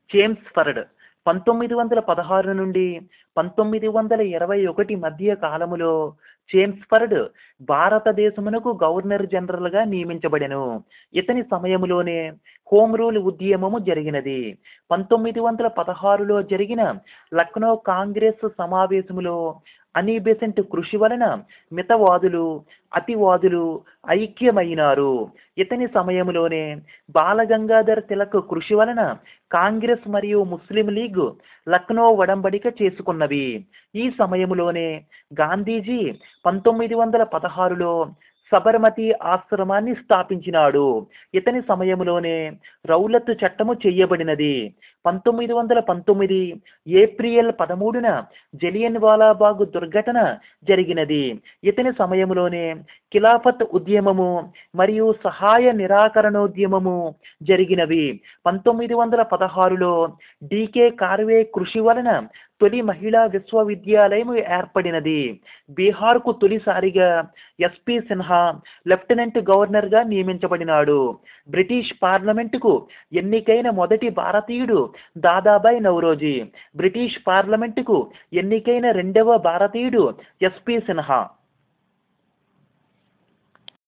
చేమ్స్ ఫరడ్ పంతొమ్మిది వందల పదహారు నుండి పంతొమ్మిది వందల ఇరవై ఒకటి మధ్య కాలములో చేమ్స్ ఫరడ్ భారతదేశమునకు గవర్నర్ జనరల్గా నియమించబడెను ఇతని సమయములోనే హోమ్ రూల్ ఉద్యమము జరిగినది పంతొమ్మిది వందల పదహారులో జరిగిన లక్నో కాంగ్రెస్ సమావేశములో అని బెసెంట్ కృషి వలన మితవాదులు అతివాదులు ఐక్యమైనారు ఇతని సమయంలోనే బాలగంగాధర్ తిలక్ కృషి వలన కాంగ్రెస్ మరియు ముస్లిం లీగ్ లక్నో వడంబడిక చేసుకున్నవి ఈ సమయంలోనే గాంధీజీ పంతొమ్మిది వందల పదహారులో సబర్మతి ఆశ్రమాన్ని స్థాపించినాడు ఇతని సమయంలోనే రౌలత్ చట్టము చేయబడినది పంతొమ్మిది వందల పంతొమ్మిది ఏప్రిల్ పదమూడున జలియన్ వాలాబాగ్ దుర్ఘటన జరిగినది ఇతని సమయంలోనే ఖిలాఫత్ ఉద్యమము మరియు సహాయ నిరాకరణోద్యమము జరిగినవి పంతొమ్మిది వందల పదహారులో డికే కార్వే కృషి వలన తొలి మహిళా విశ్వవిద్యాలయం ఏర్పడినది బీహార్కు తొలిసారిగా ఎస్పి సిన్హా లెఫ్టినెంట్ గవర్నర్గా నియమించబడినాడు బ్రిటిష్ పార్లమెంటుకు ఎన్నికైన మొదటి భారతీయుడు దాదాబాయ్ నౌరోజీ బ్రిటిష్ పార్లమెంటుకు ఎన్నికైన రెండవ భారతీయుడు ఎస్పి సిన్హా